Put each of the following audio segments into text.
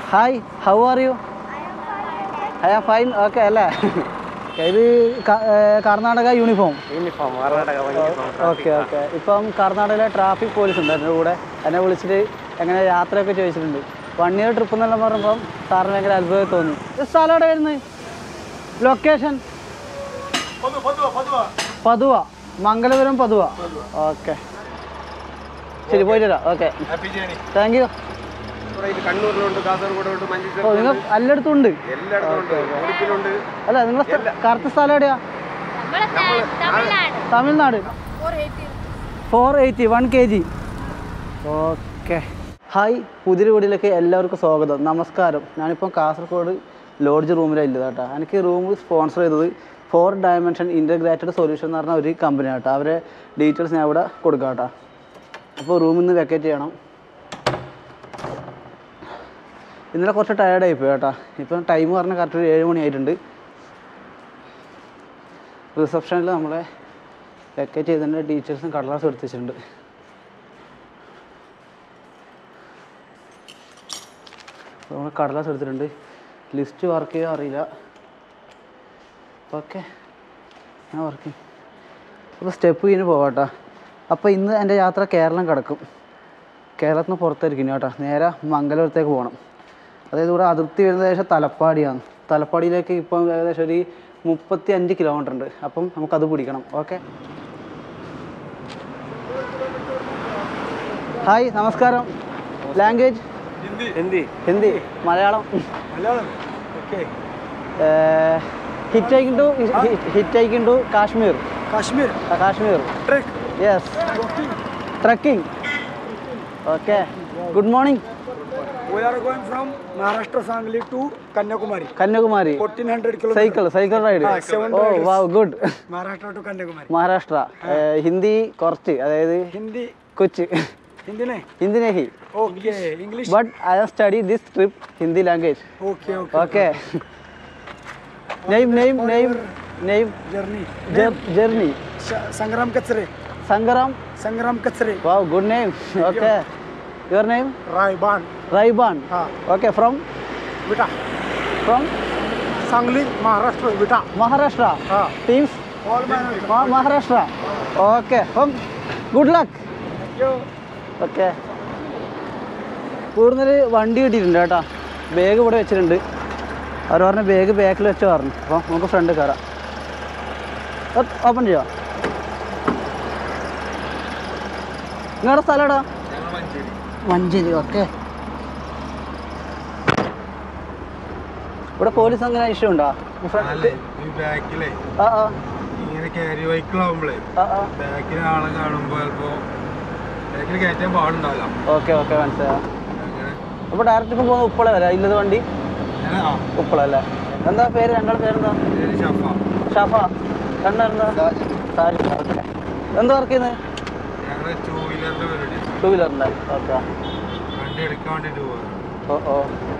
Hi how are you I am fine okay അല്ലേ ഇത് ക- ഏ, Karnataka uniform uniform Karnataka okay okay ഇപ്പം കർണാടകയിലെ ട്രാഫിക് പോലീസ് ഉണ്ട് എൻ്റെ കൂടെ എന്നെ വിളിച്ചിട്ട് എങ്ങനെ യാത്രയൊക്കെ ചോദിച്ചിട്ടുണ്ട് വൺ ഇയർ ട്രിപ്പ് എന്നെല്ലാം പറഞ്ഞപ്പം സാറിന് ഭയങ്കര അത്ഭുതം തോന്നി ഈ സ്ഥലം എവിടെ വരുന്നത് ലൊക്കേഷൻ പതുവ മംഗലപുരം പതുവ ഓക്കെ ശരി പോയിട്ട് വരാം okay happy journey thank you ഇവിടെ ഇത് കണ്ണൂരിലുണ്ട് കാസർഗോഡുണ്ട് ഓ മഞ്ചേശ്വരം നിങ്ങൾ എല്ലായിടത്തും ഉണ്ട് എല്ലായിടത്തും ഉണ്ട് ഉടുപ്പിലുണ്ട് അല്ല നിങ്ങളെ കറക്റ്റ് സ്ഥലം എവിടെയാ Tamil Nadu four eighty one K G okay hi പുതിയ വീടിലേക്ക് എല്ലാവർക്കും സ്വാഗതം നമസ്കാരം ഞാനിപ്പം കാസർഗോഡ് ലോഡ്ജ് റൂമിലാണ് ഇല്ലത് കേട്ടോ എനിക്ക് റൂം സ്പോൺസർ ചെയ്തത് ഫോർ ഡയമെൻഷൻ ഇൻ്റഗ്രേറ്റഡ് സൊല്യൂഷൻ എന്ന് പറഞ്ഞ ഒരു കമ്പനി കേട്ടോ അവരെ ഡീറ്റെയിൽസ് ഞാൻ ഇവിടെ കൊടുക്കാം കേട്ടോ അപ്പോൾ റൂമിൽ നിന്ന് വെക്കേറ്റ് ചെയ്യണം ഇന്നലെ കുറച്ച് ടയർഡായി പോയി കേട്ടോ ഇപ്പം ടൈം പറഞ്ഞാൽ കറക്റ്റ് ഒരു ഏഴ് മണി ആയിട്ടുണ്ട് റിസപ്ഷനിൽ നമ്മളെ വെക്കേറ്റ് ചെയ്തതിൻ്റെ ഡീറ്റെയിൽസും കടലാസും എടുത്ത് വെച്ചിട്ടുണ്ട് നമ്മൾ കടലാസ് എടുത്തിട്ടുണ്ട് ലിസ്റ്റ് വർക്ക് ചെയ്യുക അറിയില്ല ഓക്കെ ഞാൻ വർക്ക് ചെയ്യും അപ്പോൾ സ്റ്റെപ്പ് കഴിഞ്ഞ് പോവാട്ടോ അപ്പോൾ ഇന്ന് എൻ്റെ യാത്ര കേരളം കിടക്കും കേരളത്തിൽ നിന്ന് പുറത്തായിരിക്കും കേട്ടോ നേരെ മംഗലപുരത്തേക്ക് പോകണം അതായത് ഇവിടെ അതിർത്തി വരുന്നത് ഏകദേശം തലപ്പാടിയാണ് തലപ്പാടിയിലേക്ക് ഇപ്പം ഏകദേശം ഒരു മുപ്പത്തി അഞ്ച് കിലോമീറ്റർ ഉണ്ട് അപ്പം നമുക്കത് പിടിക്കണം ഓക്കെ ഹായ് നമസ്കാരം language Hindi Hindi Malayalam Malayalam okay hit to hit to Kashmir Kashmir ആ, Kashmir truck yes trekking okay good morning We are going from Maharashtra Sangli to Kanyakumari. Kanyakumari 1400 kilometers. Cycle cycle ride ആ, seven oh wow good Maharashtra to Kanyakumari. Maharashtra ഏ, ഹിന്ദി കുറച്ച് അതായത് Hindi. കൊച്ച് Hindi ne? Hindi നഹി Okay. English. But I have study this trip Hindi language Okay. Okay. Okay name name name name Journey. Journey Sh- Sangram Kachre. Sangram Sangram Kachre. Wow good name okay your name Raiban. Raiban Ha. Okay from Vita. From Sangli, Maharashtra. Vita. Maharashtra Ha. Teams All Maharashtra. Maharashtra okay അപ്പം good luck Thank you. ഓക്കെ കൂടുതൽ വണ്ടി കിട്ടിയിട്ടുണ്ട് കേട്ടോ bag ഇവിടെ വെച്ചിട്ടുണ്ട് അവർ പറഞ്ഞ bag ബാക്കിൽ വെച്ച് പറഞ്ഞു അപ്പോൾ നമുക്ക് ഫ്രണ്ട് കയറാം ഓപ്പൺ ചെയ്യാം നിങ്ങളുടെ സ്ഥലം എവിടാ മഞ്ചേരി ഓക്കെ ഇവിടെ പോലീസ് അങ്ങനെ ഇഷ്യൂ ഉണ്ടോ അല്ലേ ഈ ബാക്കിലെ ആ ആ ഇങ്ങനെ ക്യാരി വെഹിക്കിളാവുമ്പളേ ആ ആ ബാക്കിൽ ആളെ കാണുമ്പോ ചിലപ്പോ ബാക്കിൽ കയറ്റാൻ പാടുണ്ടാവില്ല ഓക്കെ ഓക്കെ മനസ്സിലായി അങ്ങനെ അപ്പോൾ ഡയറക്റ്റ് ഇപ്പം പോകുന്ന ഉപ്പള വരാം ഇല്ലത് വണ്ടി അങ്ങനെ ആ ഉപ്പള അല്ലേ എന്താ പേര് രണ്ടാളുടെ പേരെന്താ പേര് ഷഫ ഷാഫ രണ്ടായിരുന്നാ സാരി ഓക്കെ എന്താ വർക്ക് ചെയ്യുന്നത് ഞങ്ങള് ടൂ വീലറിന്റെ പരിപാടി ടൂ വീലറിൻ്റെ ഓക്കെ വണ്ടി എടുക്കാൻ വേണ്ടിട്ട് പോകാൻ ഓ ഓ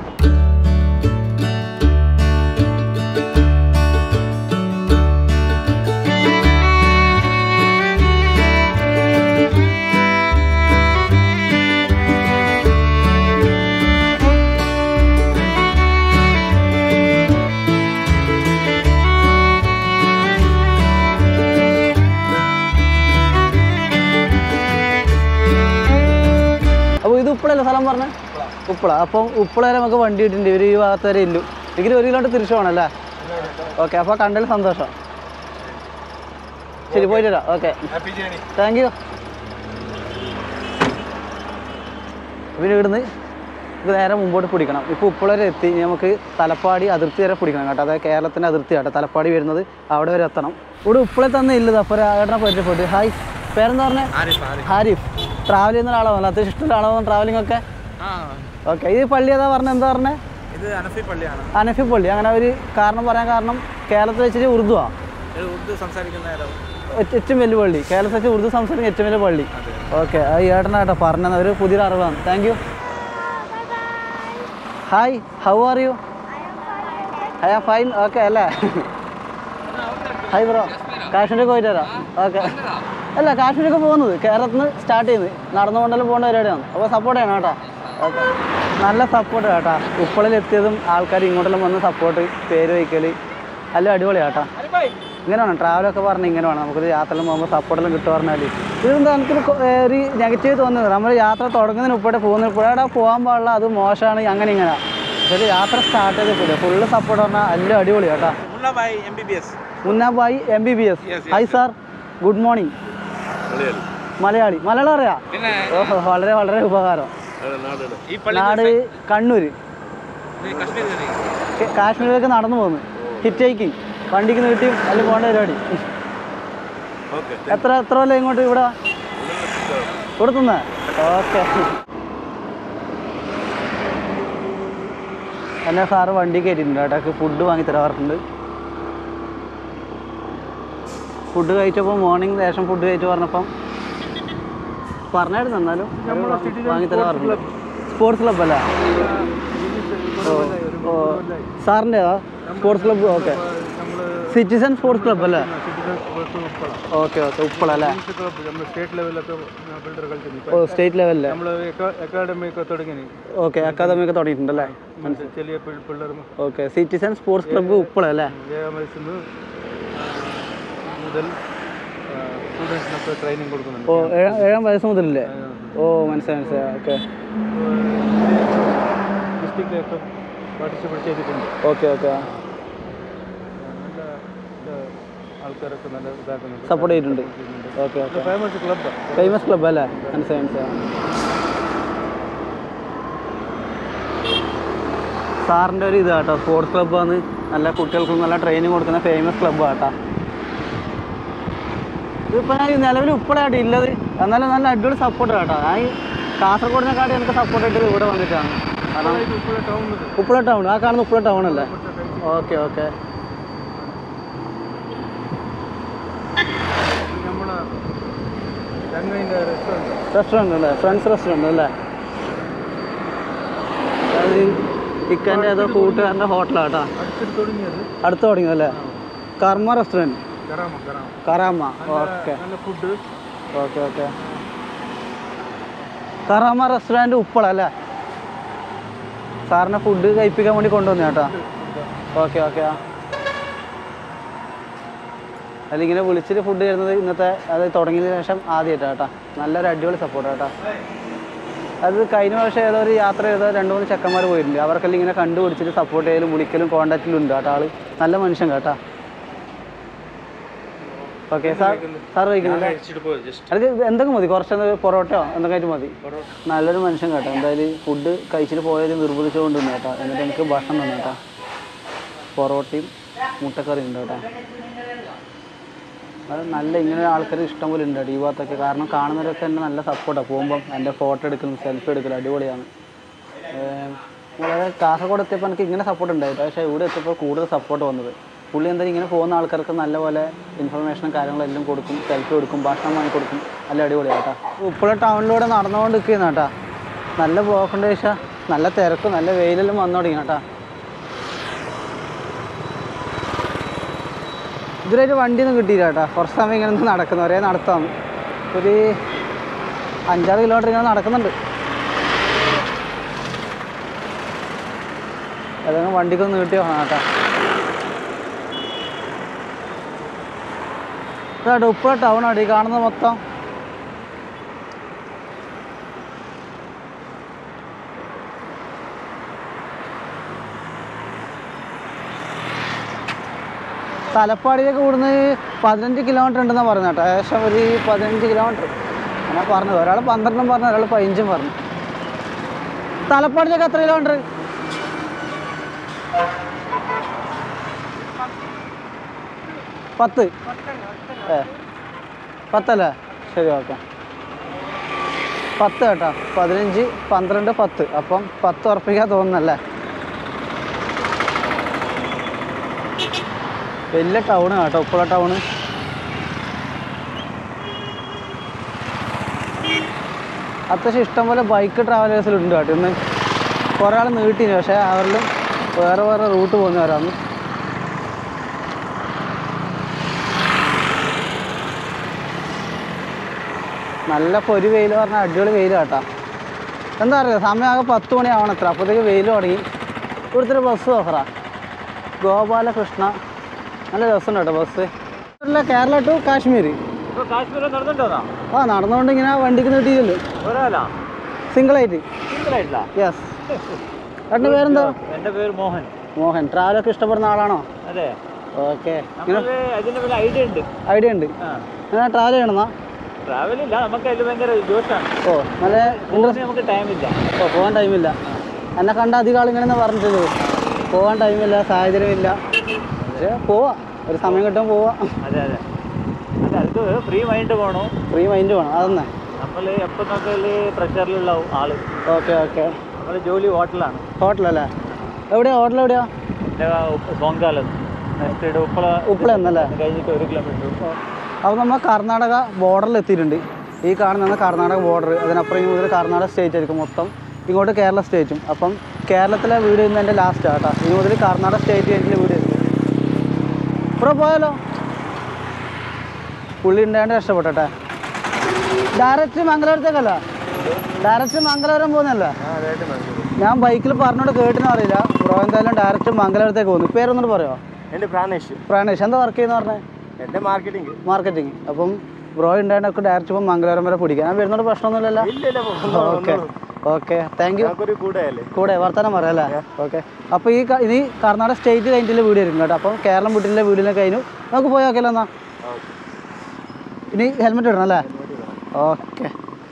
അപ്പോൾ ഇത് ഉപ്പളല്ലേ സ്ഥലം പറഞ്ഞേ ഉപ്പള അപ്പം ഉപ്പള വരെ നമുക്ക് വണ്ടി കിട്ടിയിട്ടുണ്ട് ഇവർ ഈ ഭാഗത്ത് വരെ ഇല്ലു എനിക്ക് ഒരു കിലോമീറ്റർ തിരിച്ചു പോകണല്ലേ ഓക്കെ അപ്പോൾ കണ്ടതിൽ സന്തോഷം ശരി പോയിട്ട് വരാം okay happy journey thank you പിന്നെ ഇവിടുന്ന് ഇത് നേരെ മുമ്പോട്ട് പിടിക്കണം ഇപ്പോൾ ഉപ്പള വരെ എത്തി ഇനി നമുക്ക് തലപ്പാടി അതിർത്തി വരെ പിടിക്കണം കേട്ടോ അതായത് കേരളത്തിൻ്റെ അതിർത്തി കേട്ടോ തലപ്പാടി വരുന്നത് അവിടെ വരെ എത്തണം ഇവിടെ ഉപ്പള തന്നെ ഇല്ലത് അപ്പോൾ ഏട്ടനെ പരിചയപ്പെട്ട് ഹായ് പേരെന്താ പറഞ്ഞേ ഹാരിഫ് ട്രാവൽ ചെയ്യുന്ന ഒരാളാണല്ലോ അത്യാവശ്യം ഇഷ്ടമുള്ള ആളാണോ ട്രാവലിംഗ് ഒക്കെ ഓക്കെ ഈ പള്ളി ഏതാ പറഞ്ഞത് എന്താ പറഞ്ഞേ ഇത് അനഫി പള്ളിയാണ് അനഫി പള്ളി അങ്ങനെ ഒരു കാരണം പറയാൻ കാരണം കേരളത്തിൽ വെച്ചിട്ട് ഉറുദുവാ ഇത് ഉറുദു സംസാരിക്കുന്ന നേരം ഏറ്റ- ഏറ്റവും വലിയ പള്ളി കേരളത്തിൽ വെച്ച് ഉറുദു സംസാരിക്കുന്ന ഏറ്റവും വലിയ പള്ളി ഓക്കെ അത് ഏട്ടനാട്ടോ പറഞ്ഞത് ഒരു പുതിയൊരു അറിവാണ് thank you hi how are you I am fine okay അല്ലേ ഹായ് ബ്രോ കാശ്മീരൊക്കെ പോയിട്ട് വരാം ഓക്കെ അല്ല കാശ്മീരൊക്കെ പോകുന്നത് കേരളത്തിൽ നിന്ന് സ്റ്റാർട്ട് ചെയ്യുന്നത് നടന്നുകൊണ്ടെല്ലാം പോകേണ്ട പരിപാടിയാണ് അപ്പോൾ സപ്പോർട്ട് ചെയ്യണം കേട്ടോ ഓക്കെ നല്ല സപ്പോർട്ട് കേട്ടാ ഉപ്പളിൽ എത്തിയതും ആൾക്കാർ ഇങ്ങോട്ടെല്ലാം വന്ന് സപ്പോർട്ട് പേര് വയ്ക്കൽ എല്ലാം അടിപൊളിയാ കേട്ടാ ഇങ്ങനെ വേണം ട്രാവലൊക്കെ പറഞ്ഞ് ഇങ്ങനെ വേണം നമുക്കൊരു യാത്രയെല്ലാം പോകുമ്പോൾ സപ്പോർട്ടെല്ലാം കിട്ടുക പറഞ്ഞാൽ ഇതെന്താ എനിക്കൊരു കൊ- ഏ, ഒരു നെഗറ്റീവ് തോന്നുന്നത് നമ്മൾ യാത്ര തുടങ്ങുന്നതിന് ഉപ്പോടെ പോകുന്നതിന് ഉപ്പോടെ പോകാൻ പാടില്ല അത് മോശമാണ് അങ്ങനെ ഇങ്ങനെ പക്ഷേ ഒരു യാത്ര സ്റ്റാർട്ട് ചെയ്തിട്ടില്ല ഫുള്ള് സപ്പോർട്ട് പറഞ്ഞാൽ എല്ലാം അടിപൊളി കേട്ടാ Munna Bhai M B B S Munnabhai M B B S hi sir good morning Malayali Malayalam അറിയാം പിന്നെ ഓഹോ വളരെ വളരെ ഉപകാരം ഈ പള്ളി നാട് കണ്ണൂര് കാശ്മീർ ക- കാശ്മീരിലേക്ക് നടന്നു പോകുന്നു ഹിറ്റേക്ക് വണ്ടിക്ക് നീട്ടി അതിൽ പോകേണ്ട പരിപാടി എത്ര എത്ര കൊല്ലം ഇങ്ങോട്ട് ഇവിടെ കൊടുത്തുന്ന ഓക്കെ എന്നെ സാറ് വണ്ടി കയറ്റിയിട്ടുണ്ട് കേട്ടോ ഫുഡ് വാങ്ങി തരാറുണ്ട് ഫുഡ് കഴിച്ചപ്പോൾ മോർണിംഗ് ലേശം ഫുഡ് കഴിച്ച് പറഞ്ഞപ്പം പറഞ്ഞായിരുന്നു എന്നാലും വാങ്ങി തരാറുണ്ട് സ്പോർട്സ് ക്ലബ് അല്ല ഓ ഓ സാറിൻ്റെ sports club okay citizen sports club അല്ലേ ഓക്കെ ഓക്കെ ഉപ്പള അല്ലേ നമ്മൾ സ്റ്റേറ്റ് ലെവലൊക്കെ ബിൽഡർ കളിച്ചു ഓ സ്റ്റേറ്റ് ലെവലിലെ നമ്മൾ അക്കാഡമി ഒക്കെ തുടങ്ങി ഓക്കെ അക്കാദമി ഒക്കെ തുടങ്ങിയിട്ടുണ്ടല്ലേ ചെറിയ പിള്ളേർ okay citizen sports club Uppala അല്ലേ ഏഴാം വയസ്സിൽ നിന്ന് മുതൽ സ്റ്റുഡൻസിനൊക്കെ ട്രെയിനിങ് കൊടുക്കുന്നുണ്ട് ഓ ഏഴാം ഏഴാം വയസ്സ് മുതലല്ലേ ഓ മനസ്സിലായി മനസ്സിലായി ഓക്കെ ഡിസ്ട്രിക്റ്റിലൊക്കെ പാർട്ടിസിപ്പേറ്റ് ചെയ്തിട്ടുണ്ട് ഓക്കെ ഓക്കെ നല്ല ഇത് ആൾക്കാരൊക്കെ നല്ല ഇതാക്കുന്നുണ്ട് സപ്പോർട്ട് ചെയ്തിട്ടുണ്ട് ഓക്കെ ഓക്കെ ഫേമസ് ക്ലബ്ബാണ് ഫേമസ് ക്ലബ്ബ് അല്ലേ മനസ്സിലായി മനസ്സിലായി സാറിൻ്റെ ഒരു ഇത് കേട്ടോ സ്പോർട്സ് ക്ലബ്ബാണ് നല്ല കുട്ടികൾക്കും നല്ല ട്രെയിനിങ് കൊടുക്കുന്ന ഫേമസ് ക്ലബ്ബ് കേട്ടോ ഇതിപ്പോൾ ഞാൻ നിലവിൽ ഉപ്പളായിട്ട് ഇല്ലത് എന്നാലും നല്ല അടിപൊളി സപ്പോർട്ട് കേട്ടോ ഞാൻ ഈ കാസർഗോഡിനെക്കാട്ടി എനിക്ക് സപ്പോർട്ട് ആയിട്ട് ഇവിടെ വന്നിട്ടാണ് കാരണം ഇപ്പോൾ ടൗണിൽ ഉപ്പള ടൗൺ ആ കാണുന്ന ഉപ്പള ടൗൺ അല്ലേ ഓക്കെ ഓക്കെ നമ്മളെ ചങ്ങൈൻ്റെ റെസ്റ്റോറൻറ്റ് റെസ്റ്റോറൻറ്റ് അല്ലേ ഫ്രണ്ട്സ് റെസ്റ്റോറൻറ്റ് അല്ലേ അത് ഇക്കൻ്റെ ഏതോ കൂട്ടുകാരൻ്റെ ഹോട്ടലാട്ടോ അടുത്തിട്ട് തുടങ്ങിയത് അടുത്ത് തുടങ്ങിയതല്ലേ കർമ്മ റെസ്റ്റോറൻറ്റ് കറാമ കറാമ കറാമ ഓക്കെ നല്ല food okay okay Karama restaurant Uppala അല്ലേ സാറിനെ ഫുഡ് കഴിപ്പിക്കാൻ വേണ്ടി കൊണ്ടുവന്നു കേട്ടോ ഓക്കെ ഓക്കെ ആ അതിലിങ്ങനെ വിളിച്ചിട്ട് ഫുഡ് തരുന്നത് ഇന്നത്തെ അത് തുടങ്ങിയതിന് ശേഷം ആദ്യമായിട്ടാണ് കേട്ടോ നല്ലൊരു അടിപൊളി സപ്പോർട്ട് കേട്ടോ അത് കഴിഞ്ഞ വർഷം ഏതോ ഒരു യാത്ര ചെയ്ത രണ്ട് മൂന്ന് ചെക്കന്മാർ പോയിട്ടുണ്ട് അവർക്കെല്ലാം ഇങ്ങനെ കണ്ടുപിടിച്ചിട്ട് സപ്പോർട്ട് ചെയ്യലും വിളിക്കലും കോണ്ടാക്റ്റിലും ഉണ്ട് കേട്ടോ ആള് നല്ല മനുഷ്യൻ കേട്ടോ ഓക്കെ സാർ സാർ കഴിക്കുന്നില്ല കഴിച്ചിട്ട് പോയത് ജസ്റ്റ് അത് എന്തൊക്കെ മതി കുറച്ച് പൊറോട്ടയോ എന്തൊക്കെ ആയിട്ട് മതി നല്ലൊരു മനുഷ്യൻ കേട്ടോ എന്തായാലും ഫുഡ് കഴിച്ചിട്ട് പോയാലും നിർബന്ധിച്ചുകൊണ്ട് നിന്ന് കേട്ടോ എന്നിട്ട് എനിക്ക് ഭക്ഷണം തന്നെ കേട്ടോ പൊറോട്ടയും മുട്ടക്കറിയും ഉണ്ട് കേട്ടോ അത് നല്ല ഇങ്ങനെ ആൾക്കാർ ഇഷ്ടം പോലെ ഉണ്ട് കേട്ടോ ഈ ഭാഗത്തൊക്കെ കാരണം കാണുന്നവരൊക്കെ എന്നെ നല്ല സപ്പോർട്ടാണ് പോകുമ്പം എൻ്റെ ഫോട്ടോ എടുക്കലും സെൽഫി എടുക്കലും അടിപൊളിയാണ് ഏം, വളരെ കാസർഗോഡ് എത്തിയപ്പോൾ എനിക്ക് ഇങ്ങനെ സപ്പോർട്ട് ഉണ്ടായിട്ട് പക്ഷേ ഇവിടെ എത്തിയപ്പോൾ കൂടുതൽ സപ്പോർട്ട് വന്നത് പുള്ളി എന്തായാലും ഇങ്ങനെ പോകുന്ന ആൾക്കാർക്ക് നല്ലപോലെ ഇൻഫർമേഷനും കാര്യങ്ങളും എല്ലാം കൊടുക്കും സെൽഫി കൊടുക്കും ഭക്ഷണം വാങ്ങി കൊടുക്കും നല്ല അടിപൊളിയാണ് കേട്ടോ ഉപ്പുഴ ടൗണിലൂടെ നടന്നുകൊണ്ട് നിൽക്കുന്ന കേട്ടോ നല്ല ബ്ലോക്കുണ്ട് ചോദിച്ചാൽ നല്ല തിരക്കും നല്ല വെയിലെല്ലാം വന്നു തുടങ്ങി കേട്ടോ ഇതിലായിട്ട് വണ്ടിയൊന്നും കിട്ടിയില്ല കേട്ടോ കുറച്ച് സമയം ഇങ്ങനെ നിന്ന് നടക്കുന്നു ഒരേ നടത്താണ് ഒരു അഞ്ചാറ് കിലോമീറ്റർ ഇങ്ങനെ നടക്കുന്നുണ്ട് ഏതെങ്കിലും വണ്ടിക്കൊന്ന് നീട്ടി വേണം കേട്ടോ ഇതാട്ടോ ഉപ്പുഴ ടൗൺ ആണ് ഈ കാണുന്നത് മൊത്തം തലപ്പാടിയിലേക്ക് കൂടുന്നത് പതിനഞ്ച് കിലോമീറ്റർ ഉണ്ടെന്നാണ് പറഞ്ഞത് കേട്ടോ ഏകദേശം ഒരു പതിനഞ്ച് കിലോമീറ്റർ അങ്ങനെ പറഞ്ഞത് ഒരാൾ പന്ത്രണ്ടും പറഞ്ഞു ഒരാൾ പതിനഞ്ചും പറഞ്ഞു തലപ്പാടിയിലേക്ക് എത്ര കിലോമീറ്റർ പത്ത് ഏ പത്തല്ലേ ശരി ഓക്കെ പത്ത് കേട്ടോ പതിനഞ്ച് പന്ത്രണ്ട് പത്ത് അപ്പം പത്ത് ഉറപ്പിക്കാൻ തോന്നുന്നല്ലേ വലിയ ടൗണ് കേട്ടോ ഉപ്പുള ടൗണ് അത്യാവശ്യം ഇഷ്ടംപോലെ ബൈക്ക് ട്രാവലേഴ്സിലുണ്ട് കേട്ടോ ഇന്ന് കുറേ ആൾ നീട്ടിന് പക്ഷേ അവരിലും വേറെ വേറെ റൂട്ട് പോകുന്നവരാണ് നല്ല പൊരി വെയിൽ പറഞ്ഞാൽ അടിപൊളി വെയിൽ കേട്ടാ എന്താ അറിയാം സമയം ആകെ പത്ത് മണിയാവണം എത്ര അപ്പോഴത്തേക്ക് വെയിൽ തുടങ്ങി ഇവിടുത്തെ ഒരു ബസ് ഓഫറാ ഗോപാലകൃഷ്ണ നല്ല രസമുണ്ട് കേട്ടോ ബസ് അല്ല കേരള ടു കാശ്മീർ ഇപ്പോൾ കാശ്മീർ നടന്നിട്ടുണ്ടോ ആ നടന്നുകൊണ്ട് ഇങ്ങനെ വണ്ടിക്ക് നീട്ടിയില്ലല്ലോ ഒരാളാ സിംഗിളായിട്ട് സിംഗിളായിട്ടില്ല യെസ് ഏട്ടൻ്റെ പേരെന്താ എൻ്റെ പേര് മോഹൻ മോഹൻ ട്രാവലൊക്കെ ഇഷ്ടപ്പെടുന്ന ആളാണോ അതെ ഓക്കെ ഇങ്ങനെ നമുക്ക് അതിൻ്റെ ഒരു ഐഡിയ ഉണ്ട് ഐഡിയ ഉണ്ട് ആ അങ്ങനെ ട്രാവൽ ചെയ്യണമെന്നാ ട്രാവൽ ഇല്ല നമുക്ക് അതിൽ ഭയങ്കര ജോഷാണ് ഓ നല്ല പോകുന്നതിന് നമുക്ക് ടൈമില്ല ഓ പോകാൻ ടൈമില്ല എന്നെ കണ്ട അധികം ആൾ ഇങ്ങനെ പറഞ്ഞിട്ടുള്ളൂ പോകാൻ ടൈമില്ല സാഹചര്യമില്ല പക്ഷേ പോവാ ഒരു സമയം കിട്ടുമ്പോൾ പോവാ അതെ അതെ അല്ല അത് ഫ്രീ മൈൻഡ് പോകണു ഫ്രീ മൈൻഡ് വേണം അതന്നെ നമ്മൾ എപ്പോൾ നോക്കിയാൽ പ്രഷറിലുള്ള ആള് ഓക്കെ ഓക്കെ നമ്മൾ ജോലി ഹോട്ടലാണ് ഹോട്ടലല്ലേ എവിടെയാ ഹോട്ടൽ എവിടെയാ എൻ്റെ സോങ്കാലം നെക്സ്റ്റ് ഉപ്പള ഉപ്പള എന്നല്ലേ കഴിഞ്ഞിട്ട് ഒരു കിലോമീറ്റർ അപ്പോൾ നമ്മൾ കർണാടക ബോർഡറിൽ എത്തിയിട്ടുണ്ട് ഈ കാണുന്നതാണ് കർണാടക ബോർഡർ അതിനപ്പുറം ഇനി മുതൽ കർണാടക സ്റ്റേറ്റ് ആയിരിക്കും മൊത്തം ഇങ്ങോട്ട് കേരള സ്റ്റേറ്റും അപ്പം കേരളത്തിലെ വീട് ഇന്ന് എൻ്റെ ലാസ്റ്റ് കേട്ടോ ഇനി മുതൽ കർണാടക സ്റ്റേറ്റ് ആയിട്ടുള്ള വീട് ആയിരിക്കും ഇവിടെ പോയാലോ പുള്ളി ഉണ്ടായിട്ട് രക്ഷപ്പെട്ടെ ഡയറക്റ്റ് മംഗലാപുരത്തേക്കല്ല ഡയറക്റ്റ് മംഗലാപുരം പോകുന്നല്ലേ ഞാൻ ബൈക്കിൽ പറഞ്ഞോണ്ട് കേട്ടിനും അറിയില്ല ബ്രോ എന്തായാലും ഡയറക്റ്റ് മംഗലാപുരത്തേക്ക് പോകുന്നു പേരൊന്നുകൂടെ പറയുമോ എൻ്റെ പ്രാണേഷ് പ്രാണേഷ് എന്താ വർക്ക് ചെയ്യുന്ന പറഞ്ഞേ എൻ്റെ മാർക്കറ്റിംഗ് മാർക്കറ്റിംഗ് അപ്പം ബ്രോ ഉണ്ടായിട്ടൊക്കെ ഡയറക്റ്റ് ഇപ്പം മംഗലാപുരം വരെ പിടിക്കാൻ ഞാൻ വരുന്നോണ്ട് പ്രശ്നമൊന്നുമില്ലല്ലോ ഇല്ല ഓക്കെ ഓക്കെ താങ്ക് യു ഒരു കൂടെ അല്ലേ കൂടെ വർത്തമാനം പറയാം അല്ലേ ഓക്കെ അപ്പോൾ ഈ ക- ഇനി കർണാടക സ്റ്റേറ്റ് കഴിഞ്ഞിട്ടുള്ള വീട് ആയിരിക്കും കേട്ടോ അപ്പം കേരളം വീട്ടിലെ വീടിനെ കഴിഞ്ഞു നമുക്ക് പോയി നോക്കിയല്ലോ എന്നാ ഇനി ഹെൽമെറ്റ് ഇടണം അല്ലേ ഓക്കെ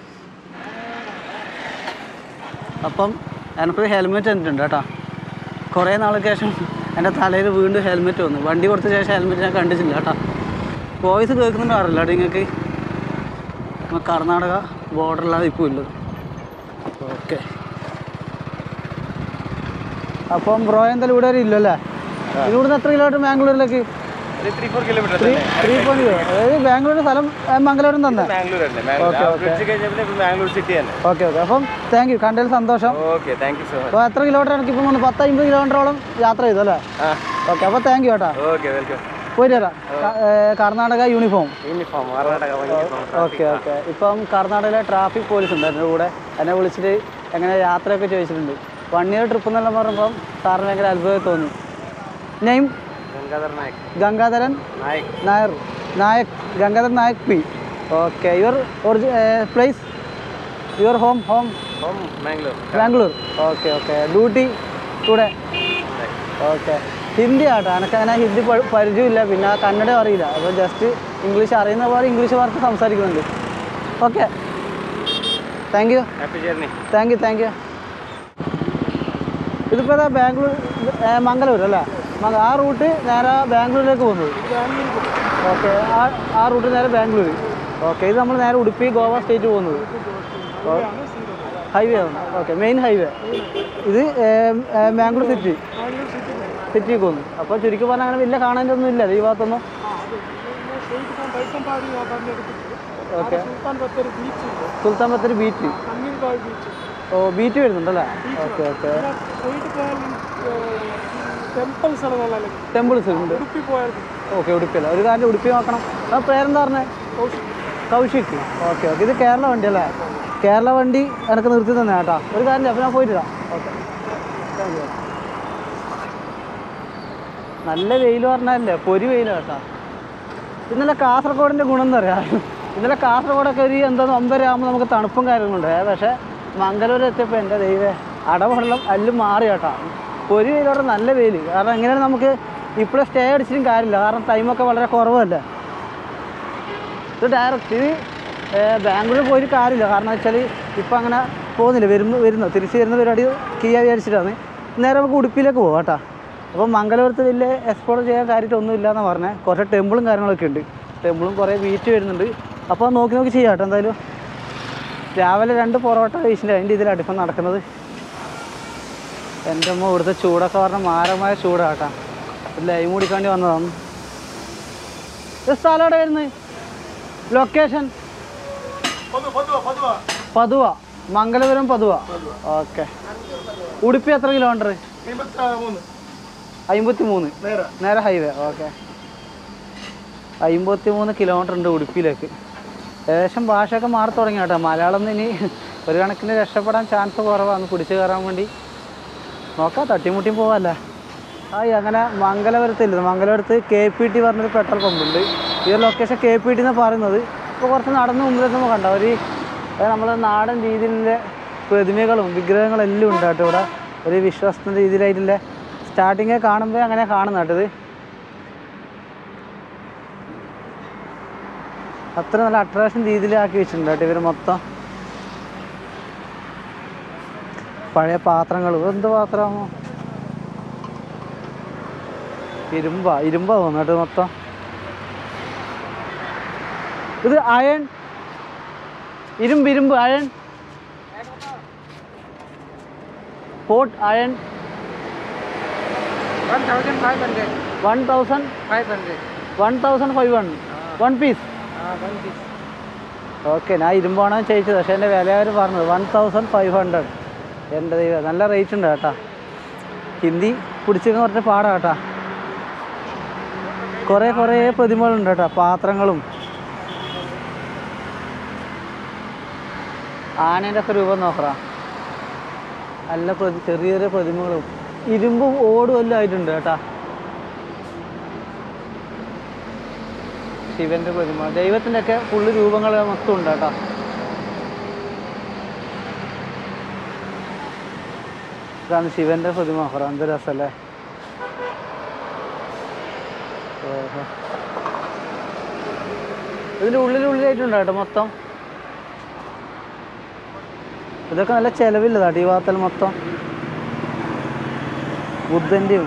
അപ്പം എനിക്കൊരു ഹെൽമെറ്റ് തന്നിട്ടുണ്ട് കേട്ടോ കുറേ നാൾക്ക് ശേഷം എൻ്റെ തലയിൽ വീണ്ടും ഹെൽമെറ്റ് വന്നു വണ്ടി കൊടുത്ത ശേഷം ഹെൽമെറ്റ് ഞാൻ കണ്ടിട്ടില്ല കേട്ടോ വോയിസ് കേൾക്കുന്നുണ്ടോ അറിയില്ല കേട്ടോ നിങ്ങൾക്ക് നമ്മൾ കർണാടക ബോർഡറിലാണ് ഇപ്പോൾ ഉള്ളത് ഓക്കെ അപ്പം ബ്രോ എന്തായാലും ഇവിടെ വരെ ഇല്ലല്ലേ ഇവിടുന്ന് എത്ര കിലോമീറ്റർ ബാംഗ്ലൂരിലേക്ക് three four kilometre three three point അതായത് ബാംഗ്ലൂരിൻ്റെ സ്ഥലം ഏ, മംഗലാപുരം തന്നെ ബാംഗ്ലൂർ തന്നെ ഓക്കെ ഓക്കെ ബ്രിഡ്ജ് കഴിഞ്ഞാൽ പിന്നെ ബാംഗ്ലൂർ സിറ്റി തന്നെ ഓക്കെ ഓക്കെ അപ്പം താങ്ക് യു കണ്ടതിൽ സന്തോഷം okay thank you so much അപ്പോൾ എത്ര കിലോമീറ്റർ എനിക്ക് ഇപ്പം വന്ന് പത്ത് അമ്പത് കിലോമീറ്ററോളം യാത്ര ചെയ്തു അല്ലേ ആ ഓക്കെ അപ്പോൾ താങ്ക് യു കേട്ടോ ഓക്കെ വെൽക്കം പോയിട്ട് വരാം ക- ഏ, Karnataka uniform uniform Karnataka okay okay ഇപ്പം കർണാടകയിലെ ട്രാഫിക് പോലീസ് ഉണ്ട് എൻ്റെ കൂടെ എന്നെ വിളിച്ചിട്ട് എങ്ങനെ യാത്രയൊക്കെ ചോദിച്ചിട്ടുണ്ട് വൺ ഇയർ ട്രിപ്പ് എന്നെല്ലാം പറഞ്ഞപ്പം സാറിന് ഭയങ്കര അത്ഭുതം തോന്നി name Gangadhar Nayak Gangadharan Nayak Nair Nayak Gangadharan Nayak P okay your original place your home home home Bangalore Bangalore okay okay duty കൂടെ ഓക്കെ ഹിന്ദി ആട്ടോ എനിക്ക് അങ്ങനെ ഹിന്ദി പ- പരിചയമില്ല പിന്നെ കന്നഡ അറിയില്ല അപ്പോൾ ജസ്റ്റ് ഇംഗ്ലീഷ് അറിയുന്ന പോലെ ഇംഗ്ലീഷ് വാർത്ത സംസാരിക്കുന്നുണ്ട് okay thank you happy journey thank you thank you ഇതിപ്പോൾ ഏതാ ബാംഗ്ലൂർ ഏ, മംഗലൂർ അല്ലേ മംഗ- ആ റൂട്ട് നേരെ ബാംഗ്ലൂരിലേക്ക് പോകുന്നത് ഓക്കെ ആ ആ റൂട്ട് നേരെ ബാംഗ്ലൂർ ഓക്കെ ഇത് നമ്മൾ നേരെ ഉടുപ്പി ഗോവ സ്റ്റേറ്റ് പോകുന്നത് ഹൈവേ ആണ് ഓക്കെ മെയിൻ ഹൈവേ ഇത് ഏ, ഏ, ബാംഗ്ലൂർ സിറ്റി സിറ്റിക്ക് പോകുന്നു അപ്പോൾ ചുരുക്കി പറഞ്ഞാൽ അങ്ങനെ വലിയ കാണാനൊന്നും ഇല്ല ഈ ഭാഗത്തൊന്നും ഓക്കെ സുൽത്താൻ ബത്തേരി ബീച്ച് ഓ ബീച്ച് വരുന്നുണ്ടല്ലേ ഓക്കെ ഓക്കെ ടെമ്പിൾസ് ആണ് നല്ല ടെമ്പിൾസ് ഉണ്ട് ഉടുപ്പി പോയാൽ ഓക്കെ ഉടുപ്പിയല്ല ഒരു കാര്യം ഉടുപ്പി നോക്കണം ആ പേരെന്താ പറഞ്ഞേ കൗശിക് ഓക്കെ ഓക്കെ ഇത് കേരള വണ്ടി അല്ലേ കേരള വണ്ടി എനിക്ക് നിർത്തി തന്നെ കേട്ടോ ഒരു കാര്യം അപ്പം ഞാൻ പോയിട്ട് ഓക്കെ നല്ല വെയിൽ പറഞ്ഞാലേ പൊരി വെയിൽ കേട്ടോ ഇന്നലെ കാസർഗോഡിൻ്റെ ഗുണം എന്താ പറയുക ഇന്നലെ കാസർഗോഡൊക്കെ ഒരു എന്താ ഒമ്പര ആകുമ്പോൾ നമുക്ക് തണുപ്പും കാര്യങ്ങളുണ്ട് പക്ഷേ മംഗലൂർ എത്തിയപ്പോൾ എൻ്റെ ദൈവേ അടവെള്ളം എല്ലാം മാറി കേട്ടോ പൊരി വെയിൽ പറഞ്ഞാൽ നല്ല വെയിൽ കാരണം എങ്ങനെയാണ് നമുക്ക് ഇപ്പോഴും സ്റ്റേ അടിച്ചിട്ടും കാര്യമില്ല കാരണം ടൈമൊക്കെ വളരെ കുറവല്ലേ ഇത് ഡയറക്റ്റ് ഇത് ബാംഗ്ലൂരിൽ പോയിട്ട് കാര്യമില്ല കാരണം വെച്ചാൽ ഇപ്പം അങ്ങനെ പോകുന്നില്ല വരുന്നു വരുന്നു തിരിച്ച് വരുന്ന പരിപാടി കിയ വിചാരിച്ചിട്ടാണ് നേരെ നമുക്ക് ഉടുപ്പിയിലേക്ക് പോകാം കേട്ടോ അപ്പോൾ മംഗലപുരത്ത് വലിയ എക്സ്പ്ലോർ ചെയ്യാൻ കാര്യമായിട്ടൊന്നും ഇല്ല എന്ന് പറഞ്ഞാൽ കുറച്ച് ടെമ്പിളും കാര്യങ്ങളൊക്കെ ഉണ്ട് ടെമ്പിളും കുറേ ബീച്ച് വരുന്നുണ്ട് അപ്പോൾ നോക്കി നോക്കി ചെയ്യാം കേട്ടോ എന്തായാലും രാവിലെ രണ്ട് പൊറോട്ട കഴിച്ചിട്ടുണ്ട് അതിൻ്റെ ഇതിലാണ് ഇപ്പം നടക്കുന്നത് എൻ്റെ അമ്മ ഇവിടുത്തെ ചൂടൊക്കെ പറഞ്ഞാൽ മാരമായ ചൂടാട്ടാ ലൈവ് കുടിക്കാണ്ടി വന്നതാണ് ഇത് സ്ഥലം എവിടെ വരുന്നത് ലൊക്കേഷൻ പതുവ മംഗലപുരം പതുവ ഓക്കെ ഉടുപ്പി എത്ര കിലോമീറ്റർ അമ്പത്തി മൂന്ന് നേരെ ഹൈവേ ഓക്കെ അമ്പത്തി മൂന്ന് കിലോമീറ്റർ ഉണ്ട് ഉടുപ്പിയിലേക്ക് ഏകദേശം ഭാഷയൊക്കെ മാറി തുടങ്ങി കേട്ടോ മലയാളം ഒന്നും ഇനി ഒരു കണക്കിന് രക്ഷപ്പെടാൻ ചാൻസ് കുറവാണ് പിടിച്ചു കയറാൻ വേണ്ടി നോക്കാം തട്ടിമുട്ടിയും പോവാല്ലേ ആയി അങ്ങനെ മംഗലപുരത്തില്ല മംഗലപുരത്ത് കെ പി ടി പറഞ്ഞൊരു പെട്രോൾ പമ്പ് ഉണ്ട് ഈ ഒരു ലൊക്കേഷൻ കെ പി ടി എന്ന് പറയുന്നത് ഇപ്പോൾ കുറച്ച് നടന്ന് മുമ്പിലെത്തുമ്പോൾ കണ്ട ഒരു നമ്മൾ നാടൻ രീതിയിലുള്ള പ്രതിമകളും വിഗ്രഹങ്ങളും എല്ലാം ഉണ്ട് കേട്ടോ ഇവിടെ ഒരു വിശ്വസ്ത രീതിയിലായിട്ടുള്ള സ്റ്റാർട്ടിങ് കാണുമ്പോൾ അങ്ങനെ കാണുന്ന കേട്ടോ ഇത് അത്ര നല്ല അട്രാക്ഷൻ രീതിയിലാക്കി വെച്ചിട്ടുണ്ട് കേട്ടോ ഇവർ മൊത്തം പഴയ പാത്രങ്ങൾ എന്ത് പാത്രമാണോ ഇരുമ്പാ ഇരുമ്പാ തോന്നുന്നു മൊത്തം ഇത് അയൺ ഇരുമ്പ് ഇരുമ്പ് iron pot iron One thousand five hundred. One thousand Five hundred. One thousand five one one piece Ah, one piece. Okay ഞാൻ ഇരുമ്പാണോ ചോദിച്ചത് പക്ഷേ എൻ്റെ വില അവർ പറഞ്ഞത് വൺ തൗസൻഡ് ഫൈവ് ഹൺഡ്രഡ് എൻ്റെ ദൈവം നല്ല റേറ്റ് ഉണ്ട് കേട്ടാ ഹിന്ദി പിടിച്ചൊക്കെ കുറച്ച് പാടാ കേട്ടാ കുറേ കുറേ പ്രതിമകളുണ്ട് കേട്ടോ പാത്രങ്ങളും ആനേൻ്റെ ഒക്കെ രൂപം നോക്കറാ നല്ല പ്രതി ചെറിയ ചെറിയ പ്രതിമകളും ഇരുമ്പും ഓടും എല്ലാം ആയിട്ടുണ്ട് കേട്ടാ ശിവന്റെ പ്രതിമ ദൈവത്തിൻ്റെ ഒക്കെ ഫുള്ള് രൂപങ്ങൾ മൊത്തം ഉണ്ട് കേട്ടോ ഇതാണ് ശിവന്റെ പ്രതിമ നോക്കറാ എന്ത് രസമല്ലേ ഓഹോ ഇതിൻ്റെ ഉള്ളിലുള്ളിലായിട്ടുണ്ട് കേട്ടോ മൊത്തം ഇതൊക്കെ നല്ല ചിലവില്ലതാട്ടോ ഈ ഭാഗത്തിൽ മൊത്തം ബുദ്ധൻ്റെയും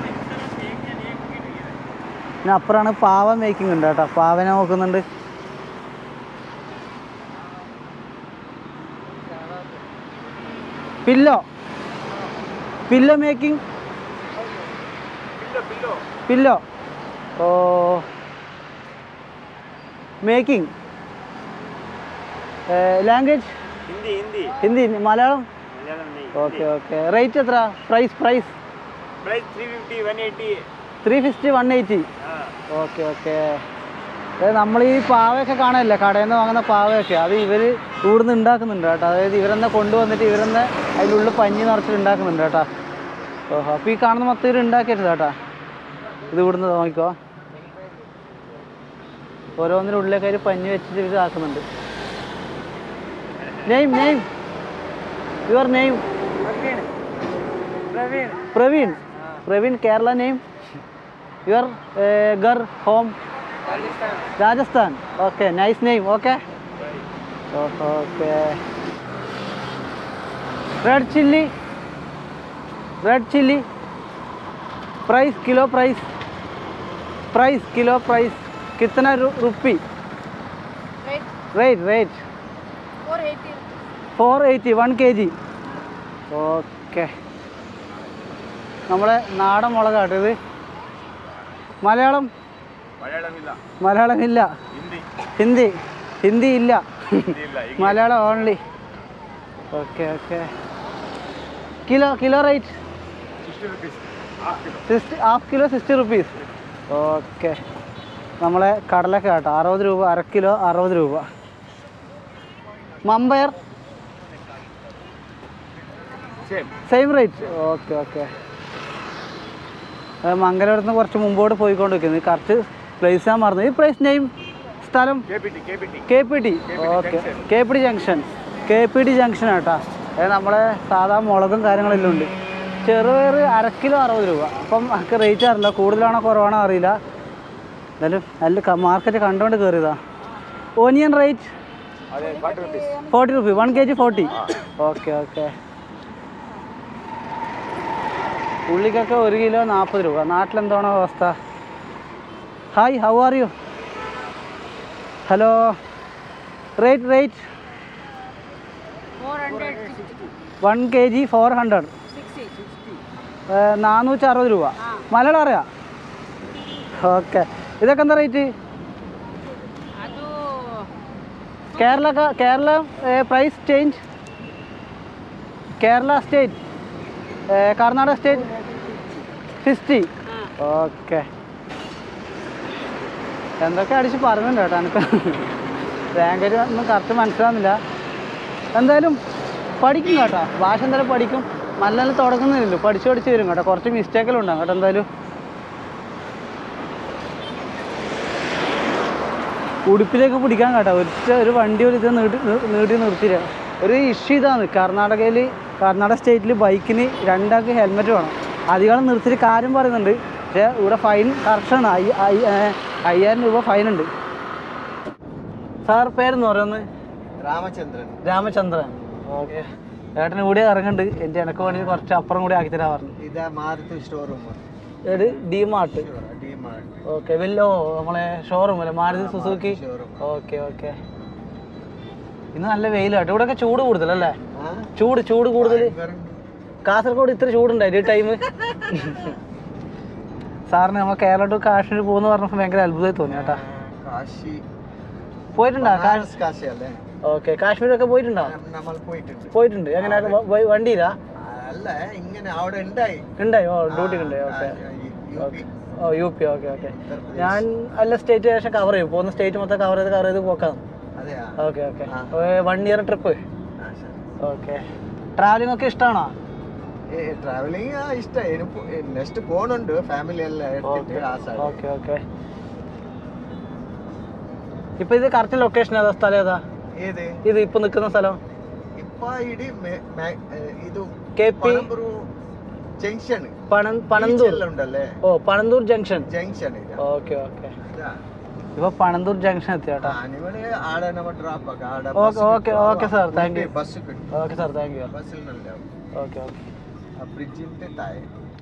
പിന്നെ അപ്പുറമാണ് പാവ മേക്കിംഗ് ഉണ്ട് കേട്ടോ പാവനെ നോക്കുന്നുണ്ട് പില്ലോ പില്ലോ മേക്കിംഗ് പില്ലോ ഓ making language Hindi, Hindi. Hindi Malayalam Malayalam nahi. Okay okay rate എത്ര price price Price 350, 180. Three fifty one eighty Ah. Okay okay അതായത് നമ്മൾ ഈ പാവയൊക്കെ കാണാനില്ലേ കടയിൽ നിന്ന് വാങ്ങുന്ന പാവയൊക്കെ അത് ഇവർ ഇവിടുന്ന് ഉണ്ടാക്കുന്നുണ്ട് കേട്ടോ അതായത് ഇവരെന്നെ കൊണ്ടുവന്നിട്ട് ഇവരെന്നെ അതിനുള്ളിൽ പഞ്ഞി നിറച്ചിട്ട് ഉണ്ടാക്കുന്നുണ്ട് കേട്ടോ ഓഹോ അപ്പോൾ ഈ കാണുന്ന മൊത്തം ഇവർ ഉണ്ടാക്കിയിട്ടില്ല കേട്ടോ ഇത് ഇവിടുന്ന് നോക്കിക്കോ ഓരോന്നിനും ഉള്ളിലേക്ക് അവർ പഞ്ഞി വെച്ചിട്ട് ഇവർ ആക്കുന്നുണ്ട് name name your name Praveen. Praveen. Praveen Praveen Kerala name your ഗർ home Rajasthan. Rajasthan okay nice name okay okay red chilli red chilli price kilo price price kilo price कितना रु- rupee rate rate four eighty one K G okay നമ്മളെ നാടൻ മുളകാട്ടോ ഇത് മലയാളം മലയാളം ഇല്ല മലയാളം ഇല്ല ഹിന്ദി ഹിന്ദി ഹിന്ദി ഇല്ല ഹിന്ദി ഇല്ല Malayalam only okay okay kilo kilo rate sixty rupees half kilo sixty half kilo sixty rupees okay നമ്മളെ കടലൊക്കെ കേട്ടോ അറുപത് രൂപ അര കിലോ അറുപത് രൂപ മമ്പയർ same same rate okay okay മംഗലപുരത്ത് നിന്ന് കുറച്ച് മുമ്പോട്ട് പോയിക്കൊണ്ടിരിക്കുന്നത് കറക്റ്റ് പ്ലേസ് ഞാൻ മറന്നു ഈ പ്ലേസ് നെയിം സ്ഥലം K P T K P T K P T KPT okay junction. K P T junction K P T junction കേട്ടോ അതായത് നമ്മളെ സാധാ മുളകും കാര്യങ്ങളെല്ലാം ഉണ്ട് ചെറുപയർ അര കിലോ അറുപത് രൂപ അപ്പം ഒക്കെ റേറ്റ് അറിയില്ല കൂടുതലാണോ കുറവാണോ അറിയില്ല എന്തായാലും നല്ല മാർക്കറ്റ് കണ്ടുകൊണ്ട് കയറിയതാ ഓനിയൻ റേറ്റ് അതെ forty rupees forty rupee one K G forty okay okay ഉള്ളിക്കൊക്കെ ഒരു കിലോ നാൽപ്പത് രൂപ നാട്ടിലെന്താണോ അവസ്ഥ hi how are you hello rate rate one K G four hundred നാനൂറ്റി അറുപത് രൂപ മലയാളം അറിയാം ഓക്കെ ഇതൊക്കെ എന്താ rate Kerala Kerala price change Kerala state Karnataka state sixty okay എന്തൊക്കെ അടിച്ച് പറയുന്നുണ്ട് കേട്ടോ എനിക്ക് ലാംഗ്വേജ് ഒന്നും കറക്റ്റ് മനസ്സിലാവുന്നില്ല എന്തായാലും പഠിക്കും കേട്ടോ ഭാഷ എന്തായാലും പഠിക്കും നല്ല നല്ല തുടങ്ങുന്നില്ലല്ലോ പഠിച്ചു പഠിച്ച് വരും കേട്ടോ കുറച്ച് മിസ്റ്റേക്കെല്ലാം ഉണ്ടാകും കേട്ടോ എന്തായാലും ഉടുപ്പിലേക്ക് പിടിക്കാൻ കേട്ടോ ഒറ്റ ഒരു വണ്ടി ഒരു ഇത് നീട്ടി നി- നീട്ടി നിർത്തിയില്ല ഒരു ഇഷ്യൂ ഇതാണ് കർണാടകയിൽ കർണാടക സ്റ്റേറ്റിൽ ബൈക്കിന് രണ്ടാൾക്ക് ഹെൽമെറ്റ് വേണം അധികം നിർത്തിയിട്ട് കാര്യം പറയുന്നുണ്ട് പക്ഷേ ഇവിടെ ഫൈൻ കറക്റ്റാണ് അയ്യായിരം രൂപ ഫൈൻ ഉണ്ട് സാർ പേരെന്ന് പറയുന്നത് രാമചന്ദ്രൻ രാമചന്ദ്രൻ ഓക്കെ ഏട്ടന് കൂടി ഇറങ്ങുന്നുണ്ട് എൻ്റെ എനക്ക് വേണ്ടി കുറച്ച് അപ്പുറം കൂടി ആക്കി തരാൻ പറഞ്ഞു ഇതാ മാരുതി ഷോറൂം ഏത് DMart DMart okay വല്ലോ നമ്മളെ ഷോറൂം അല്ലേ Maruti Suzuki showroom okay okay ഇന്ന് നല്ല വെയിലാട്ടോ ഇവിടെയൊക്കെ ചൂട് കൂടുതലല്ലേ ചൂട് ചൂട് കൂടുതൽ കാസർഗോഡ് ഇത്ര ചൂടുണ്ടായിരുന്നു ഈ ടൈം സാറിന് നമ്മൾ കേരള ടു കാശ്മീർ പോകുന്ന പറഞ്ഞപ്പോൾ ഭയങ്കര അത്ഭുതമായി തോന്നി കേട്ടാ കാശി പോയിട്ടുണ്ടോ ബനാറസ് കാശി അല്ലേ ഓക്കെ കാശ്മീരൊക്കെ പോയിട്ടുണ്ടോ നമ്മൾ പോയിട്ടുണ്ട് പോയിട്ടുണ്ട് എങ്ങനെ വണ്ടിയിലാ അല്ല ഇങ്ങനെ അവിടെ ഉണ്ടായി ഉണ്ടായി ഓ ഡ്യൂട്ടി ഉണ്ടായി ഓക്കെ ഓ യു പി ഓക്കെ ഓക്കെ ഞാൻ എല്ലാ സ്റ്റേറ്റ് ഏകദേശം കവർ ചെയ്യും പോകുന്ന സ്റ്റേറ്റ് മൊത്തം കവർ ചെയ്ത് കവർ ചെയ്ത് പോക്കാം അതെയാ ഓക്കെ ഓക്കെ ആ. വൺ ഇയർ ട്രിപ്പ് ആ, ശരി. ഓക്കെ ട്രാവലിംഗ് ഒക്കെ ഇഷ്ടമാണോ ഏ ട്രാവലിംഗ് ഇഷ്ടമായി നെക്സ്റ്റ് പോണുണ്ട് ഫാമിലി എല്ലാം എടുത്തിട്ട് ആ സൈഡ് ഓക്കെ ഓക്കെ ഇപ്പൊ ഇത് കറക്റ്റ് ലൊക്കേഷൻ ഏതാ സ്ഥലം ഏതാ ഏത് ഇത് ഇപ്പൊ നിൽക്കുന്ന സ്ഥലം ഇപ്പൊ ഇടി മെ- മെ- ഏ, ഇത് കെ പി പനമ്പൂർ ജംഗ്ഷൻ പണ പണന്തൂർ ഉണ്ടല്ലേ ഓ Pananthur junction junction okay okay ഇപ്പൊ പണന്തൂർ ജംഗ്ഷൻ എത്തി കേട്ടോ ഇവിടെ ആടെ നമ്മ ഡ്രോപ്പ് ആക്കാം ആടെ okay okay okay sir thank you bus കിട്ടും ഓക്കെ സാർ താങ്ക് യു ബസ്സിൽ നല്ല ഓക്കെ ഓക്കെ ആ ബ്രിഡ്ജിന്റെ താഴെ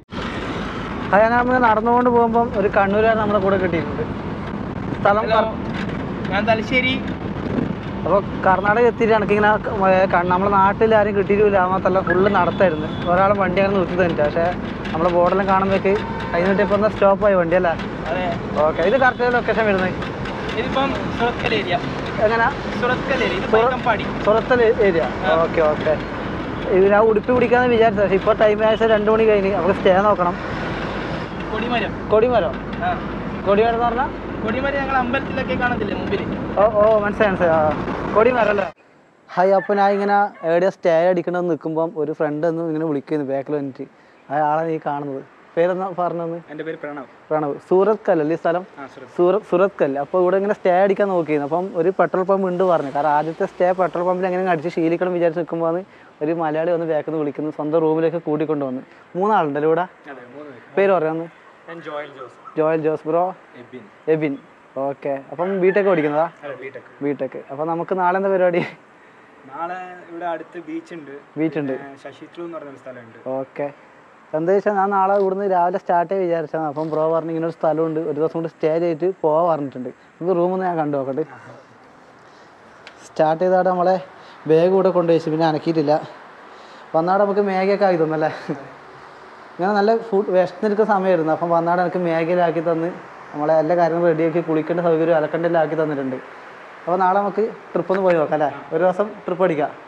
അത് അങ്ങനെ നമ്മൾ നടന്നുകൊണ്ട് പോകുമ്പം ഒരു കണ്ണൂരുകാരൻ നമ്മുടെ കൂടെ കിട്ടിയിട്ടുണ്ട് സ്ഥലം കർ- ഞാൻ തലശ്ശേരി അപ്പോൾ കർണാടക എത്തിയിട്ട് എനിക്കിങ്ങനെ നമ്മുടെ നാട്ടിൽ ആരും കിട്ടിയിട്ടില്ല മാത്രമല്ല ഫുള്ള് നടത്തായിരുന്നു ഒരാൾ വണ്ടി അങ്ങനെ നിർത്തി തന്നിട്ട് പക്ഷേ നമ്മളെ ബോർഡെല്ലാം കാണുമ്പോഴേക്ക് അതിനിട്ട് ഇപ്പോൾ സ്റ്റോപ്പായി വണ്ടി അല്ലേ അതെ ഓക്കെ ഇത് കറക്റ്റ് ലൊക്കേഷൻ വരുന്നത് ഇതിപ്പം സുറത്കൽ ഏരിയ എങ്ങനെ സുറത്കൽ ഏരിയ ഇത് സുറ- Baikampady Surathkal area okay okay ഇത് ഞാൻ ഉടുപ്പി പിടിക്കാമെന്ന് വിചാരിച്ചത് പക്ഷേ ഇപ്പോൾ ടൈം ആഴ്ച രണ്ട് മണി കഴിഞ്ഞ് നമുക്ക് സ്റ്റേ നോക്കണം കൊടിമരം കൊടിമരം ആ കൊടിമരം എന്ന് പറഞ്ഞാൽ കൊടിമരം ഞങ്ങൾ അമ്പലത്തിലൊക്കെ കാണത്തില്ലേ മുമ്പിൽ ഓ ഓ മനസ്സിലായി മനസ്സിലായി ആ കൊടിമരം അല്ലേ ഹായ് അപ്പോൾ ഞാൻ ഇങ്ങനെ എവിടെയാ സ്റ്റേ അടിക്കണമെന്ന് നിൽക്കുമ്പം ഒരു ഫ്രണ്ട് ഒന്ന് ഇങ്ങനെ വിളിക്കുന്നു ബാക്കിൽ വന്നിട്ട് ആ ആളെ നീ കാണുന്നത് പേരെന്നാ പറഞ്ഞതെന്ന് എൻ്റെ പേര് പ്രണവ് പ്രണവ് സൂറത്ത് കല്ലല്ലേ ഈ സ്ഥലം ആ സുറത്ത് സൂറത്ത് സൂറത്ത് കല്ല് അപ്പോൾ ഇവിടെ ഇങ്ങനെ സ്റ്റേ അടിക്കാൻ നോക്കിയിരുന്നു അപ്പം ഒരു പെട്രോൾ പമ്പ് ഉണ്ട് പറഞ്ഞു കാരണം ആദ്യത്തെ സ്റ്റേ പെട്രോൾ പമ്പിൽ എങ്ങനെ അടിച്ച് ശീലിക്കണം വിചാരിച്ച് നിൽക്കുമ്പോൾ ഒരു മലയാളി വന്ന് ബാക്കിൽ നിന്ന് വിളിക്കുന്നു സ്വന്തം റൂമിലേക്ക് കൂട്ടിക്കൊണ്ട് വന്ന് മൂന്നാളുണ്ടല്ലോ ഇവിടെ അതെ മൂന്ന് പേര് പേര് പറയാമെന്ന് ഞാൻ ജോയൽ ജോസ് ജോയൽ ജോസ് ബ്രോ എബിൻ എബിൻ ഓക്കെ അപ്പം ബിടെക് പഠിക്കുന്നതാ അതെ ബിടെക് ബിടെക് അപ്പം നമുക്ക് നാളെ എന്താ പരിപാടി നാളെ ഇവിടെ അടുത്ത് ബീച്ച് ഉണ്ട് ബീച്ച് ഉണ്ട് ശശിത്രു എന്ന് പറഞ്ഞൊരു സ്ഥലമുണ്ട് ഓക്കെ എന്താ വെച്ചാൽ ഞാൻ നാളെ ഇവിടുന്ന് രാവിലെ സ്റ്റാർട്ട് ചെയ്യാൻ വിചാരിച്ചതാണ് അപ്പം ബ്രോ പറഞ്ഞു ഇങ്ങനെ ഒരു സ്ഥലമുണ്ട് ഒരു ദിവസം കൊണ്ട് സ്റ്റേ ചെയ്തിട്ട് പോവാൻ പറഞ്ഞിട്ടുണ്ട് നമുക്ക് റൂമൊന്ന് ഞാൻ കണ്ടു നോക്കട്ടെ സ്റ്റാർട്ട് ചെയ്താടെ നമ്മളെ ബാഗ് കൂടെ കൊണ്ടുപോയി പിന്നെ അനക്കിയിട്ടില്ല വന്നാടെ നമുക്ക് മേഗയൊക്കെ ആക്കി തന്നല്ലേ ഇങ്ങനെ നല്ല ഫുഡ് വിശന്നിരിക്കുന്ന സമയമായിരുന്നു അപ്പം വന്നാടെ എനിക്ക് മേഗയിലാക്കി തന്ന് നമ്മളെ എല്ലാ കാര്യങ്ങളും റെഡിയാക്കി കുളിക്കേണ്ട സൗകര്യം അലക്കണ്ടെല്ലാം ആക്കി തന്നിട്ടുണ്ട് അപ്പോൾ നാളെ നമുക്ക് ട്രിപ്പ് ഒന്ന് പോയി നോക്കാം അല്ലേ ഒരു ദിവസം ട്രിപ്പ് അടിക്കാം